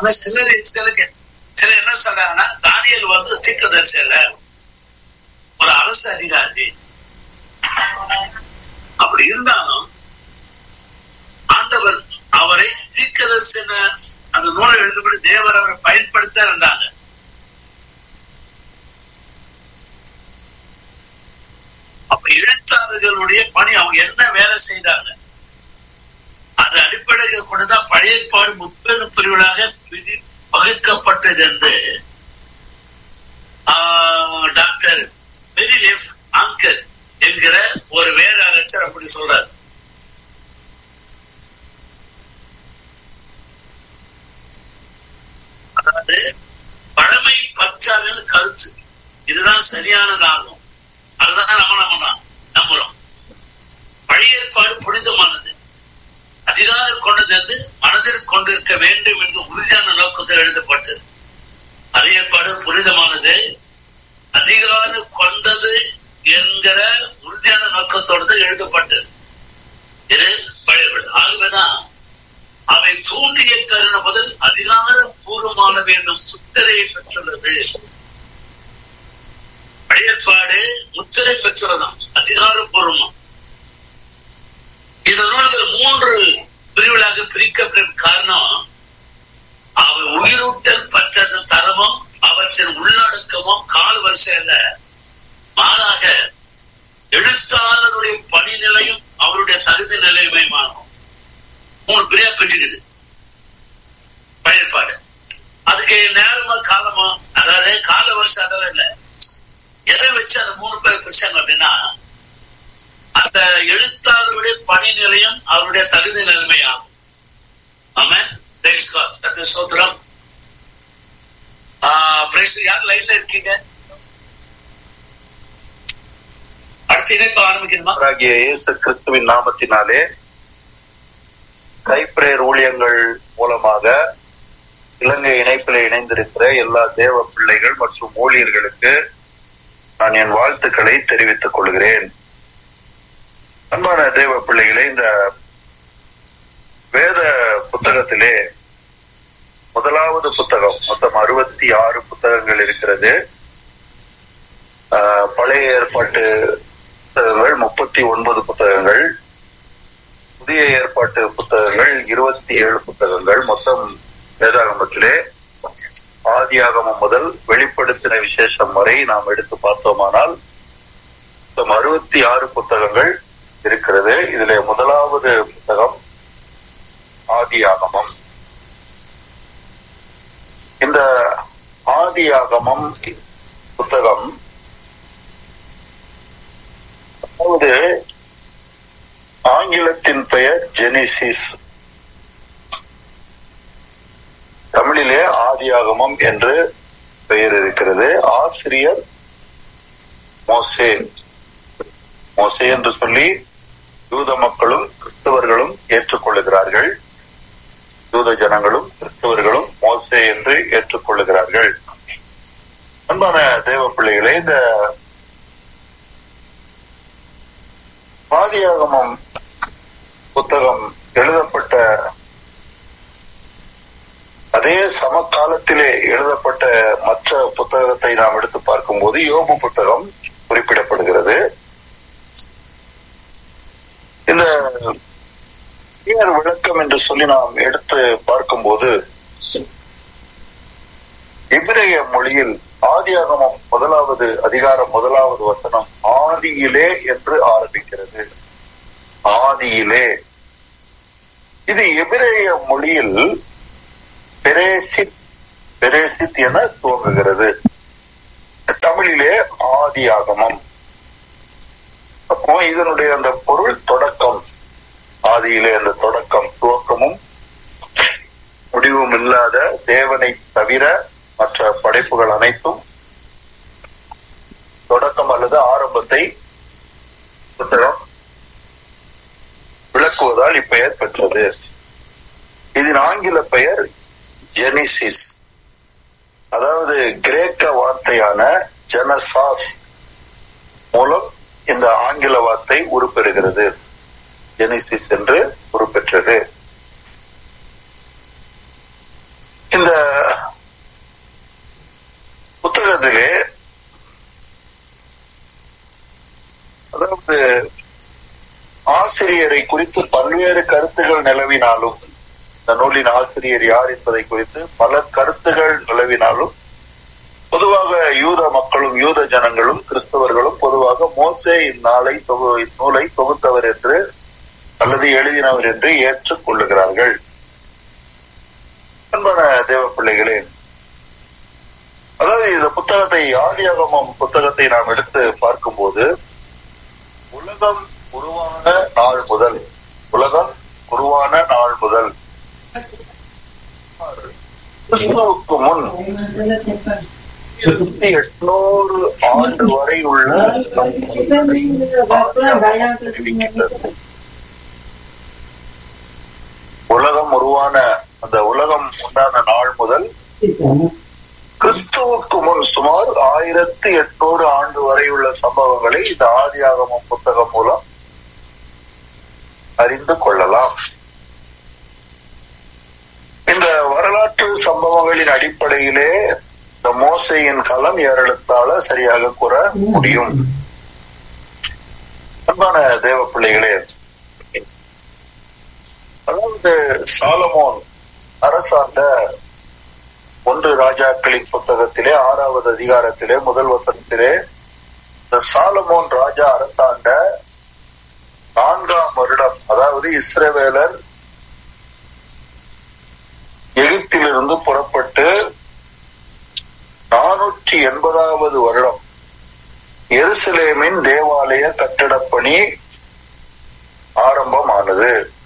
ஆனா சிலர் சிலருக்கு சிலர் என்ன சொல்றாங்கன்னா தானியல் வந்து தீர்க்கதரிசி அல்ல ஒரு அரசு அதிகாரி அப்படி இருந்தாலும் ஆண்டவர் அவரை தீர்க்கதரிசன அந்த நூலை எழுதுபடி தேவர் அவரை பயன்படுத்த இருந்தாங்க அப்ப எழுத்தாளர்களுடைய பணி அவங்க என்ன வேலை செய்தாங்க அது அடிப்படையில் கொண்டுதான் பழைய ஏற்பாடு முப்பெரும் பிரிவுகளாக பிரி வகுக்கப்பட்டது என்று ஆஹ், டாக்டர் மெரிலியஸ் ஆங்கர் என்கிற ஒரு வேற அமைச்சர் அப்படி சொல்றார் அதாவது பழமை பற்றாவின் கருத்து இதுதான் சரியானதாகும் அதுதான் நம்ம நம்ம நம்புறோம் பழைய ஏற்பாடு புனிதமானது அதிகாரம் கொண்டது என்று மனதில் கொண்டிருக்க வேண்டும் என்று உறுதியான நோக்கத்தில் எழுதப்பட்டது அதே ஏற்பாடு புனிதமானது அதிகாரம் கொண்டது என்கிற உறுதியான நோக்கத்தோடு எழுதப்பட்டது இது பழைய ஏற்பாடு. ஆகவேதான் அவை தூண்டிய கருண முதல் அதிகாரபூர்வமானது என்னும் முத்திரையை பெற்றுள்ளது பழைய ஏற்பாடு முத்திரை பெற்றுள்ளதாம் அதிகாரபூர்வம் இந்த நூல்கள் மூன்று பிரிவுகளாக பிரிக்கப்படும் காரணம் அவை உயிரூட்டல் பற்றது தரமும் அவற்றின் உள்ளடக்கமும் கால் வரிசையில மாறாக எழுத்தாளருடைய பணி நிலையும் அவருடைய தகுதி நிலையுமாகும் மூணு பிரியா பிரிச்சுக்குது பழைய ஏற்பாடு அதுக்கு நேரமா காலமா அதாவது கால வருஷம் அதெல்லாம் இல்ல எதை வச்சு அந்த மூணு பேர் பிரிச்சாங்க அப்படின்னா அந்த எழுத்தாளருடைய பணி நிலையம் அவருடைய தகுதி நிலைமையாகும் ஆமாம் கத்து சோத்திரம் பிரேஸ் யார் லைன்ல இருக்கீங்க அடுத்த இணைப்பு ஆரம்பிக்கணுமா ஆகிய இயேசு கிறிஸ்துவின் நாமத்தினாலே ஸ்கை பிரேயர் ஊழியங்கள் மூலமாக இலங்கை இணைப்பில் இணைந்திருக்கிற எல்லா தேவ பிள்ளைகள் மற்றும் ஊழியர்களுக்கு நான் என் வாழ்த்துக்களை தெரிவித்துக் கொள்கிறேன் அன்பான தேவ பிள்ளைகளே இந்த வேத புத்தகத்திலே முதலாவது புத்தகம் மொத்தம் அறுபத்தி ஆறு புத்தகங்கள் இருக்கிறது ஆஹ், பழைய ஏற்பாட்டு புத்தகங்கள் முப்பத்தி ஒன்பது புத்தகங்கள் புதிய ஏற்பாட்டு புத்தகங்கள் இருபத்தி ஏழு புத்தகங்கள் மொத்தம் வேதாகமத்திலே ஆதியாகமம் முதல் வெளிப்படுத்தின விசேஷம் வரை நாம் எடுத்து பார்த்தோமானால் மொத்தம் அறுபத்தி ஆறு புத்தகங்கள் இருக்கிறது இதிலே முதலாவது புத்தகம் ஆதியாகமம் இந்த ஆதியாகமம் புத்தகம் அதாவது ஆங்கிலத்தின் பெயர் ஜெனிசிஸ் தமிழிலே ஆதியாகமம் என்று பெயர் இருக்கிறது ஆசிரியர் மோசே மோசே என்று சொல்லி யூத மக்களும் கிறிஸ்தவர்களும் ஏற்றுக்கொள்ளுகிறார்கள் யூத ஜனங்களும் கிறிஸ்தவர்களும் மோசே என்று ஏற்றுக்கொள்ளுகிறார்கள் அன்பான தேவ பிள்ளைகளே இந்த ஆதியாகமம் புத்தகம் எழுதப்பட்ட அதே சமகாலத்திலே எழுதப்பட்ட மற்ற புத்தகத்தை நாம் எடுத்து பார்க்கும்போது யோபு புத்தகம் குறிப்பிடப்படுகிறது இந்த பெயர் விளக்கம் என்று சொல்லி நாம் எடுத்து பார்க்கும்போது இபிரேய மொழியில் ஆதியாகமம் முதலாவது அதிகாரம் முதலாவது வசனம் ஆதியிலே என்று ஆரம்பிக்கிறது ஆதியிலே இது எபிரேய மொழியில் பெரேசித் பெரேசித் என துவங்குகிறது தமிழிலே ஆதியாகமம் அப்போ இதனுடைய அந்த பொருள் தொடக்கம் ஆதியிலே அந்த தொடக்கம் துவக்கமும் முடிவும் இல்லாத தேவனை தவிர மற்ற படைப்புகள் அனைத்தும் தொடக்கம் அல்லது ஆரம்பத்தை புத்தகம் விளக்குவதால் இப்பெயர் பெற்றது இதன் ஆங்கில பெயர் ஜெனிசிஸ் அதாவது கிரேக்க வார்த்தையான ஜெனசாஸ் மூலம் இந்த ஆங்கில வார்த்தை உருப்பெறுகிறது ஜெனிசிஸ் என்று உருப்பெற்றது இந்த இந்த புத்தகத்திலே அதாவது ஆசிரியரை குறித்து பல்வேறு கருத்துகள் நிலவினாலும் இந்த நூலின் ஆசிரியர் யார் என்பதை குறித்து பல கருத்துகள் நிலவினாலும் பொதுவாக யூத மக்களும் யூத ஜனங்களும் கிறிஸ்தவர்களும் பொதுவாக மோசே இந்நாளை தொகு இந்நூலை தொகுத்தவர் என்று அல்லது எழுதினவர் என்று ஏற்றுக் கொள்ளுகிறார்கள் அன்பான தேவ பிள்ளைகளே அதாவது இந்த புத்தகத்தை ஆதியாகமம் புத்தகத்தை நாம் எடுத்து பார்க்கும்போது உலகம் உருவான நாள் முதல் உலகம் உருவான நாள் முதல் கிறிஸ்துவுக்கு முன் ஆயிரத்தி எட்நூறு ஆண்டு வரை உள்ள தெரிவிக்கின்றது உலகம் உருவான அந்த உலகம் உண்டான நாள் முதல் கிறிஸ்துவுக்கு முன் சுமார் ஆயிரத்தி எட்நூறு ஆண்டு வரை உள்ள சம்பவங்களை இந்த ஆதியாகமம் புத்தகம் மூலம் அறிந்து கொள்ளலாம் இந்த வரலாற்று சம்பவங்களின் அடிப்படையிலே இந்த மோசையின் காலம் ஏறெழுத்தால சரியாக கூற முடியும் அன்பான தேவ பிள்ளைகளே அதாவது சாலமோன் அரசாண்ட ஒன்று ராஜாக்களின் புத்தகத்திலே ஆறாவது அதிகாரத்திலே முதல் வசனத்திலே இந்த சாலமோன் ராஜா அரசாண்ட நான்காம் வருடம் அதாவது இஸ்ரவேலர் எகிப்திலிருந்து புறப்பட்டு நானூற்றி எண்பதாவது வருடம் எருசலேமின் தேவாலய கட்டடப் பணி ஆரம்பமானது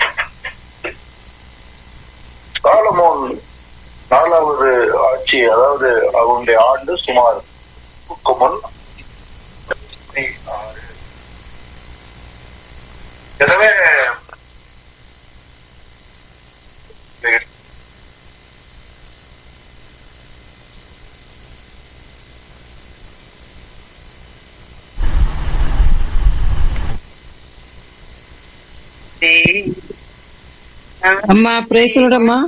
சாலமோன் நாலாவது ஆட்சி அதாவது அவனுடைய ஆண்டு சுமார் க்கு முன் ஆறு. எனவே అమ్మా ప్రేసులుడమ్మా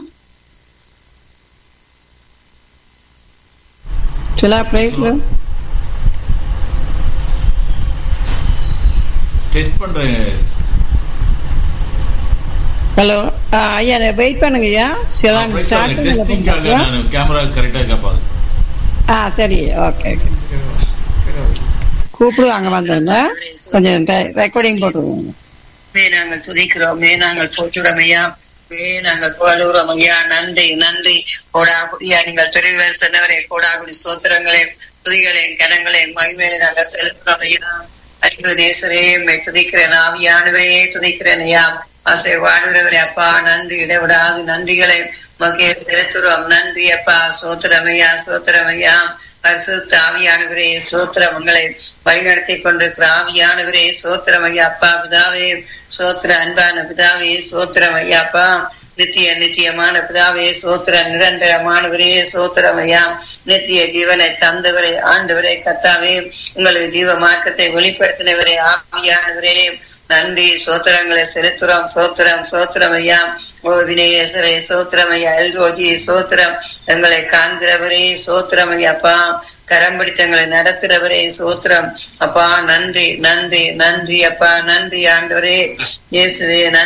చాలా ప్రైస్లు டெஸ்ட் பண்றேன் ஹலோ ஆ, ஐயா வெயிட் பண்ணுங்க ஐயா சில ஸ்டார்ட் டெஸ்டிங்காக நான் கேமரா கரெக்டா காப்பாது ஆ சரி ஓகே ஓகே கூப்பிடுவாங்க வந்தோங்க கொஞ்சம் ரெக்கார்டிங் போட்டுருவோங்க மே நாங்கள் துதிக்கிறோம் மே நாங்கள் போற்றுறோம் ஐயா மே நாங்கள் புகழுறோம் ஐயா நன்றி நன்றி கோடாகுடியா நீங்கள் பெருவர் சொன்னவரே கோடாகுடி சோத்திரங்களே துதிகளே கனங்களே மகிமையிலே நாங்கள் செலுத்துறோம் ஐயா அறிவு நேசரே மே துதிக்கிறேன் ஆவியானவரே துதிக்கிறேன் ஐயா ஆசை வாழ்கிறவரே அப்பா நன்றி இடைவிடாது நன்றிகளை மகிழ செலுத்துறோம் நன்றி அப்பா சோத்திரம் ஐயா சோத்திரம் ஐயா பரிசுத்த ஆவியானவரே சோத்திரம் உங்களை வழிநடத்தி கொண்டிருக்கிற ஆவியானவரே சோத்திரம் ஐயா அப்பா பிதாவே சோத்திர அன்பான பிதாவே சோத்திரம் ஐயா அப்பா நித்திய நித்தியமான பிதாவே சோத்திர நிரந்தரமானவரே சோத்திரம் ஐயா நித்திய ஜீவனை தந்தவரே ஆண்டவரே கத்தாவே உங்களுக்கு ஜீவ மார்க்கத்தை வெளிப்படுத்தினவரே ஆவியானவரே நன்றி சோத்திரங்களை செலுத்துறோம் சோத்திரம் சோத்திரம் ஐயா ஓ வினயேஸ்வரே சோத்திரம் ஐயா எல்ரோஜி சோத்திரம் எங்களை காண்கிறவரே சோத்திரம் ஐயாப்பா கரம் பிடித்தங்களை நடத்துறவரே சோத்திரம் அப்பா நன்றி நன்றி நன்றி அப்பா நன்றி ஆண்டவரே இயேசுவே நன்றி